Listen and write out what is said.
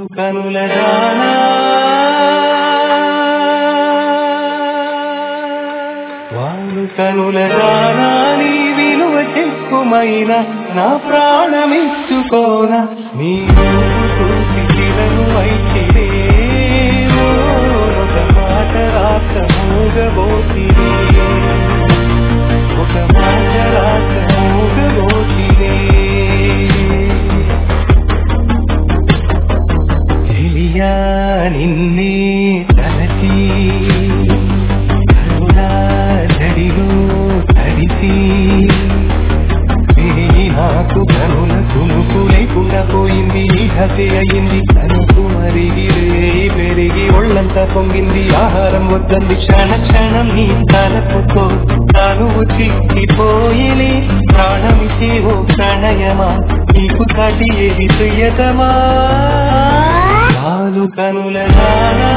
వాలు కనుల దానా వాలు కనుల దానా నీ విలువ చెక్కుమైన నా ప్రాణమిచ్చుకోన నీ చూసి చిలను వైచిరే ఒక మాట రాక మూగబోతిరే ఒక మాట రాక మూగబోతిరే తెలియా నిన్నే తలచి కరుణా జడిలో తడిసి పెరిగి నాకు కనుల కునుకు లేకుండా పోయింది ఈ హతే అయింది కనుకు మరిగి రేయి పెరిగి ఒళ్ళంతా పొంగింది ఆహారం వద్దంది క్షణ క్షణం నీ తలపుతో తాను చిక్కిపోయిలే ప్రాణమిచ్చే ఓ ప్రణయమా నీకు కాటి ఏది ప్రియతమా కాలు కనుల నానా